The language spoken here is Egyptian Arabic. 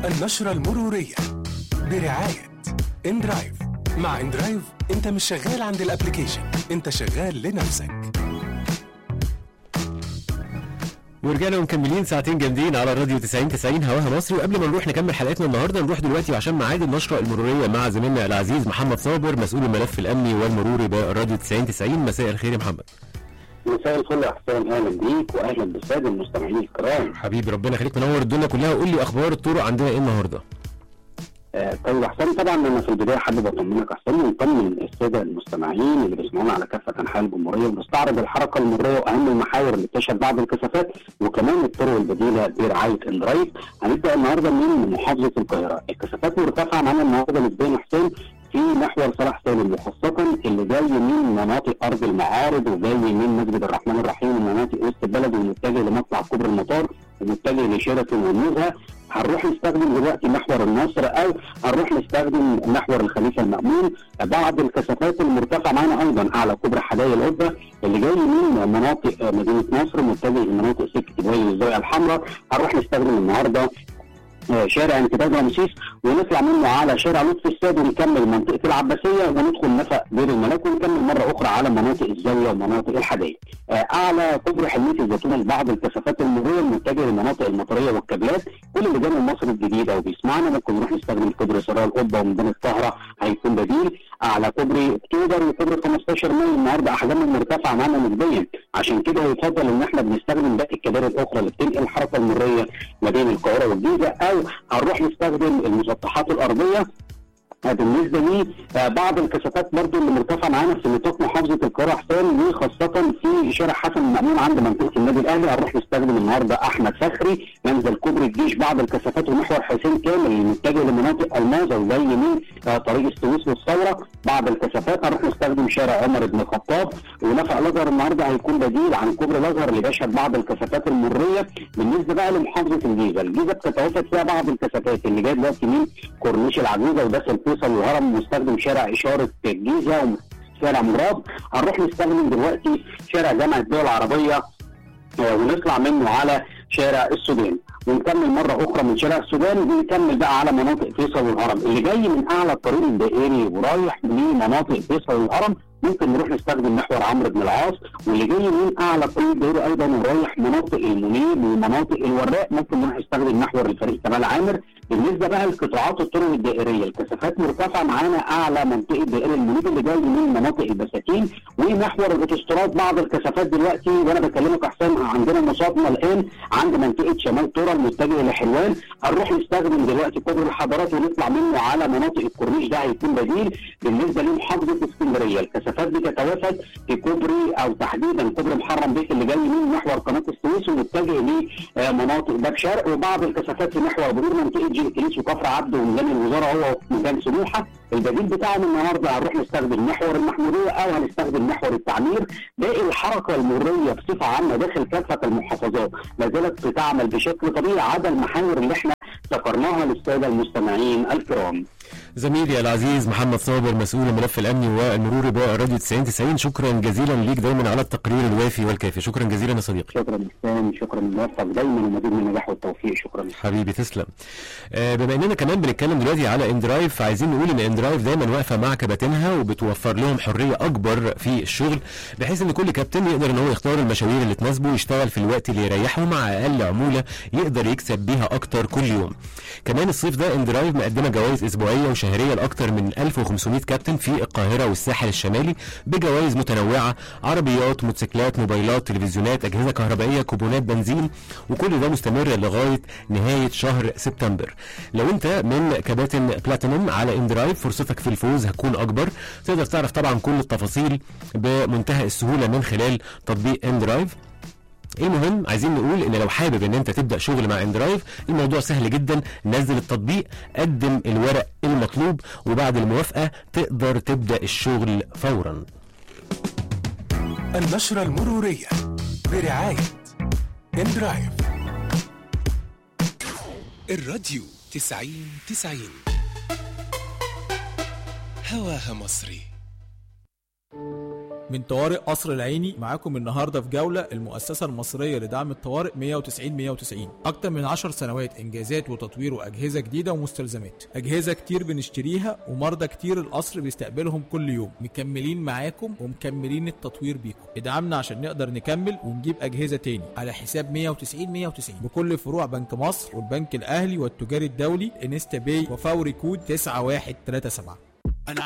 النشرة المرورية برعاية اندرايف مع اندرايف انت مش شغال عند الابليكيشن انت شغال لنفسك ورجعنا ومكملين ساعتين جامدين على الراديو 90 90 هواها مصري وقبل ما نروح نكمل حلقتنا النهارده نروح دلوقتي عشان ميعاد النشره المروريه مع زميلنا العزيز محمد صابر مسؤول الملف الامني والمروري بالراديو 90 90 مساء الخير يا محمد مساء الفل يا حسام اهلا بيك واهلا بالساده المستمعين الكرام حبيبي ربنا يخليك منور الدنيا كلها قول لي اخبار الطرق عندنا ايه النهارده آه طيب يا حسام طبعا انا في البدايه حابب اطمنك يا حسام ونطمن الساده المستمعين اللي بيسمعونا على كافه انحاء الجمهوريه ونستعرض الحركه المروريه واهم المحاور اللي بتشهد بعض الكثافات وكمان الطرق البديله برعايه اندرايف هنبدا النهارده من محافظه القاهره الكثافات مرتفعه معانا النهارده نسبيا حسام في محور صلاح سالم وخاصة اللي جاي من مناطق أرض المعارض وجاي من مسجد الرحمن الرحيم ومناطق وسط البلد ومتجه لمطلع كوبري المطار ومتجه لشيراتون والنزهة هنروح نستخدم دلوقتي محور النصر او هنروح نستخدم محور الخليفه المامون بعض الكثافات المرتفعه معانا ايضا اعلى كوبري حدائق القبه اللي جاي من مناطق مدينه نصر متجه لمناطق سكه دبي والزاويه الحمراء هنروح نستخدم النهارده شارع امتداد رمسيس ونطلع منه على شارع لطفي الساد ونكمل منطقه العباسيه وندخل نفق بير الملاك ونكمل مره اخرى على مناطق الزاويه ومناطق الحدائق. اعلى كوبري حلميه الزيتون لبعض الكثافات المروريه المتجهه للمناطق المطريه والكابلات كل اللي جاي من مصر الجديده وبيسمعنا ممكن نروح نستخدم كوبري سرايا القبه وميدان الطهره هيكون بديل اعلى كوبري اكتوبر وكوبري 15 مايو النهارده احجامهم مرتفعه معانا نسبيا عشان كده يفضل ان احنا بنستخدم باقي الكباري الاخرى اللي بتنقل الحركه المروريه ما بين القاهره والجيزه او هنروح نستخدم المسطحات الارضيه بالنسبه لي بعض الكثافات برضو اللي مرتفعه معانا في نطاق محافظه القاهره حسام وخاصه في شارع حسن المامون عند منطقه النادي الاهلي هنروح نستخدم النهارده احمد فخري منزل كوبري الجيش بعض الكثافات ومحور حسين كامل المتجه لمناطق الماظه وجاي من طريق السويس والثوره بعض الكثافات هنروح نستخدم شارع عمر بن الخطاب ونفق الازهر النهارده هيكون بديل عن كوبري الازهر اللي بيشهد بعض الكثافات المريه بالنسبه بقى لمحافظه الجيزه، الجيزه بتتواجد فيها بعض الكثافات اللي جايه دلوقتي من كورنيش العجوزه وداخل فيصل والهرم مستخدم شارع اشاره الجيزه شارع مراد هنروح نستخدم دلوقتي شارع جامعه الدول العربيه ونطلع منه على شارع السودان ونكمل مره اخرى من شارع السودان ونكمل بقى على مناطق فيصل والهرم اللي جاي من اعلى الطريق الدائري ورايح لمناطق فيصل والهرم ممكن نروح نستخدم محور عمرو بن العاص واللي جاي من اعلى الطريق الدائري ايضا ورايح مناطق المنيب ومناطق الوراق ممكن نروح نستخدم محور الفريق كمال عامر بالنسبه بقى لقطاعات الطرق الدائريه الكثافات مرتفعه معانا اعلى منطقه دائري المنيب اللي جاي من مناطق البساتين ومحور الاوتوستراد بعض الكثافات دلوقتي وانا بكلمك احسان عندنا مصادمه الان عند منطقه شمال تورا المتجهه لحلوان هنروح نستخدم دلوقتي كوبري الحضارات ونطلع منه على مناطق الكورنيش ده هيكون بديل بالنسبه لمحافظه اسكندريه الكثافات بتتوافد في كوبري او تحديدا كوبري محرم بيت اللي جاي من محور قناه السويس ومتجه لمناطق باب شرق وبعض الكثافات في محور مرور منطقه جيل كريس وكفر عبده وميدان الوزاره هو ميدان سموحه البديل بتاعهم النهارده هنروح نستخدم محور المحموديه او هنستخدم محور التعمير باقي الحركه المروريه بصفه عامه داخل كافه المحافظات ما زالت بتعمل بشكل طبيعي عدا المحاور اللي احنا ذكرناها للساده المستمعين الكرام. زميلي العزيز محمد صابر مسؤول الملف الامني والمروري بالراديو 90 90 شكرا جزيلا ليك دايما على التقرير الوافي والكافي شكرا جزيلا يا صديقي شكرا حسام شكرا موفق دايما ومزيد من النجاح والتوفيق شكرا حبيبي تسلم آه بما اننا كمان بنتكلم دلوقتي على اندرايف عايزين نقول ان اندرايف دايما واقفه مع كباتنها وبتوفر لهم حريه اكبر في الشغل بحيث ان كل كابتن يقدر ان هو يختار المشاوير اللي تناسبه ويشتغل في الوقت اللي يريحه مع اقل عموله يقدر يكسب بيها اكتر كل يوم كمان الصيف ده اندرايف مقدمه جوائز اسبوعيه وشهريه لاكثر من 1500 كابتن في القاهره والساحل الشمالي بجوائز متنوعه عربيات موتوسيكلات موبايلات تلفزيونات اجهزه كهربائيه كوبونات بنزين وكل ده مستمر لغايه نهايه شهر سبتمبر لو انت من كباتن بلاتينوم على اندرايف فرصتك في الفوز هتكون اكبر تقدر تعرف طبعا كل التفاصيل بمنتهى السهوله من خلال تطبيق اندرايف المهم عايزين نقول ان لو حابب ان انت تبدا شغل مع اندرايف الموضوع سهل جدا نزل التطبيق قدم الورق المطلوب وبعد الموافقه تقدر تبدا الشغل فورا النشرة المرورية برعاية اندرايف الراديو 90 90 هواها مصري من طوارئ قصر العيني معاكم النهارده في جوله المؤسسه المصريه لدعم الطوارئ 190 190 اكتر من 10 سنوات انجازات وتطوير واجهزه جديده ومستلزمات اجهزه كتير بنشتريها ومرضى كتير القصر بيستقبلهم كل يوم مكملين معاكم ومكملين التطوير بيكم ادعمنا عشان نقدر نكمل ونجيب اجهزه تاني على حساب 190 190 بكل فروع بنك مصر والبنك الاهلي والتجاري الدولي انستا باي وفوري كود 9137